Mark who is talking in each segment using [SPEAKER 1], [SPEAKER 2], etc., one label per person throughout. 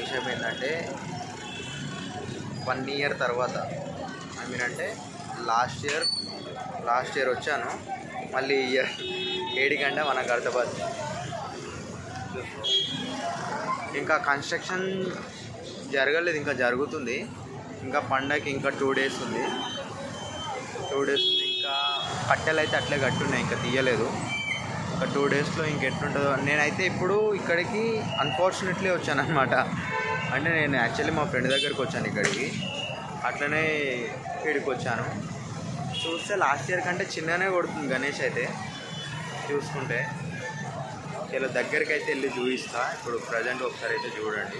[SPEAKER 1] విషయం ఏంటంటే one year తర్వాత ఐ మీన్ అంటే లాస్ట్ ఇయర్ లాస్ట్ ఇయర్ వచ్చాను మళ్ళీ ఈ ఇయర్ ఏడికంటే మన గర్దబాద్ ఇంకా కన్స్ట్రక్షన్ జరగలేదు ఇంకా జరుగుతుంది ఇంకా పండగకి ఇంకా టూ డేస్ ఉంది టూ డేస్ ఉంది ఇంకా కట్టెలు అయితే అట్లే కట్టున్నాయి ఇంకా తీయలేదు ఒక టూ డేస్లో ఇంకెట్లుంటుందో నేనైతే ఇప్పుడు ఇక్కడికి అన్ఫార్చునేట్లీ వచ్చాను అనమాట అంటే నేను యాక్చువల్లీ మా ఫ్రెండ్ దగ్గరికి వచ్చాను ఇక్కడికి అట్లనే ఇక్కడికి వచ్చాను చూస్తే లాస్ట్ ఇయర్ కంటే చిన్ననే కొడుతుంది గణేష్ అయితే చూసుకుంటే ఇలా దగ్గరికి అయితే వెళ్ళి చూపిస్తా ఇప్పుడు ప్రజెంట్ ఒకసారి అయితే చూడండి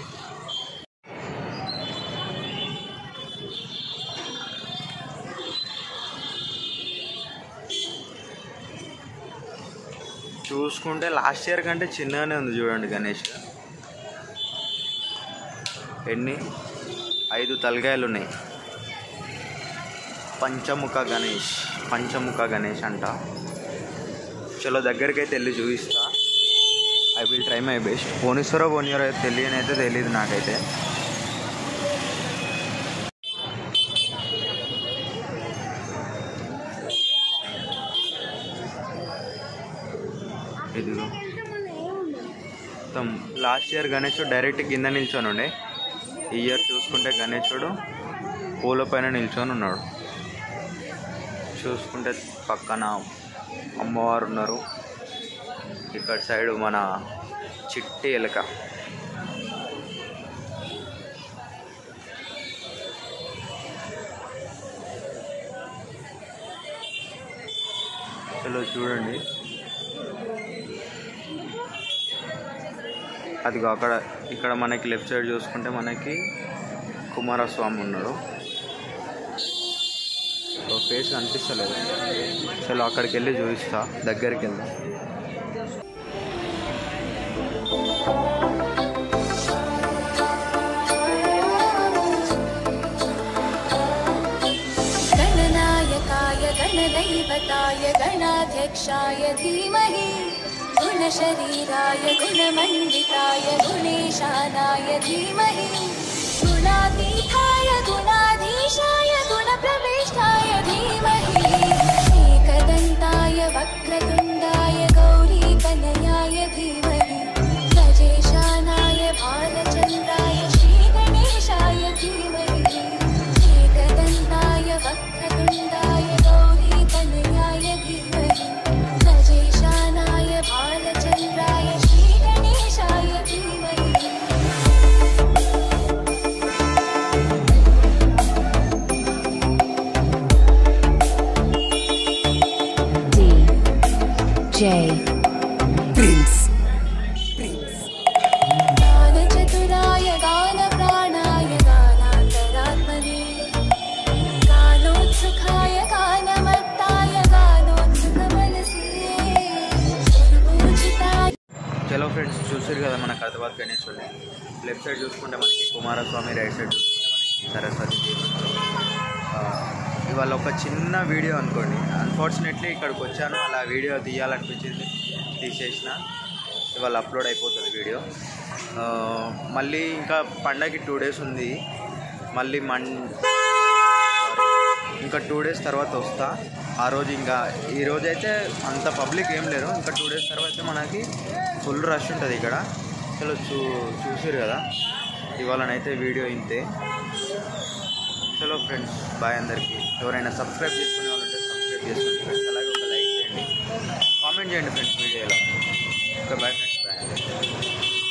[SPEAKER 1] చూసుకుంటే లాస్ట్ ఇయర్ కంటే చిన్నగానే ఉంది చూడండి గణేష్ ఎన్ని ఐదు తలకాయలు ఉన్నాయి పంచముఖ గణేష్ పంచముఖ గణేష్ అంట చలో దగ్గరికి అయితే వెళ్ళి చూపిస్తా I will try my best పోనిస్తారో పోనీయరో తెలియని అయితే తెలియదు నాకైతే ఇదిగో మొత్తం లాస్ట్ ఇయర్ గణేశుడు డైరెక్ట్ కింద నిల్చొని ఉండే ఈ ఇయర్ చూసుకుంటే గణేశుడు పూల పైన నిల్చొని ఉన్నాడు చూసుకుంటే పక్కన అమ్మవారు ఉన్నారు ఇక్కడ సైడ్ మన చిట్టి ఎలక చలో చూడండి అదిగో అక్కడ ఇక్కడ మనకి లెఫ్ట్ సైడ్ చూసుకుంటే మనకి కుమారస్వామి ఉన్నాడు ఓ ఫేస్ కనిపిస్తలేదు చలో అక్కడికి వెళ్ళి చూపిస్తా దగ్గరికి వెళ్దాం
[SPEAKER 2] गणनायकाय गणदैवताय गणाध्यक्षाय धीमहि गुणशरीराय गुणमण्डिताय गुणेशानाय धीमहि गुणातीताय गुणाधीशाय गुणप्रविष्टाय धीमहि एकदन्ताय वक्रतुण्डाय गौरीकनयाय धीमहि गजेशानाय भालचन्द्राय श्रीगणेशाय धीमहि एकदन्ताय वक्रतुण्डाय गौरीकनयाय धीमहि गजेशानाय भालचन्द्राय श्रीगणेशाय धीमहि
[SPEAKER 3] D J
[SPEAKER 2] गानचतुराय गानप्राणाय गानान्तरात्मने गानोत्सुकाय गानमत्ताय गानोत्सुकमनसे पूजिताय
[SPEAKER 1] చలో ఫ్రెండ్స్ చూసారు కదా మన కడతాబాద్ గణేశ్వరుడు లెఫ్ట్ సైడ్ చూసుకుంటే మనకి కుమారస్వామి రైట్ సైడ్ చూసుకుంటే మనకి సరస్వతి దేవి ఉన్నారు. ఆ, ఇవాళ ఒక చిన్న వీడియో అనుకోండి అన్ఫార్చునేట్లీ ఇక్కడికి వచ్చాను అలా వీడియో తీయాలనిపించింది తీసేసిన ఇవాళ అప్లోడ్ అయిపోతుంది వీడియో ఆ, మళ్ళీ ఇంకా పండగకి టూ డేస్ ఉంది మళ్ళీ మన్ సారీ ఇంకా టూ డేస్ తర్వాత వస్తా ఆ రోజు ఇంకా ఈ రోజు అయితే అంత పబ్లిక్ ఏం లేరు ఇంకా టూ డేస్ తర్వాత మనకి ఫుల్ రష్ ఉంటుంది ఇక్కడ చలో చూ చూసారు కదా ఇవాళనైతే వీడియో ఇంతే చలో ఫ్రెండ్స్ బాయ్ అందరికీ ఎవరైనా సబ్స్క్రైబ్ చేసుకునే వాళ్ళు ఉంటే సబ్స్క్రైబ్ చేసుకోండి ఫ్రెండ్స్ అలాగే ఒక లైక్ చేయండి కామెంట్ చేయండి ఫ్రెండ్స్ వీడియోలో ఓకే బాయ్ ఫ్రెండ్స్ బాయ్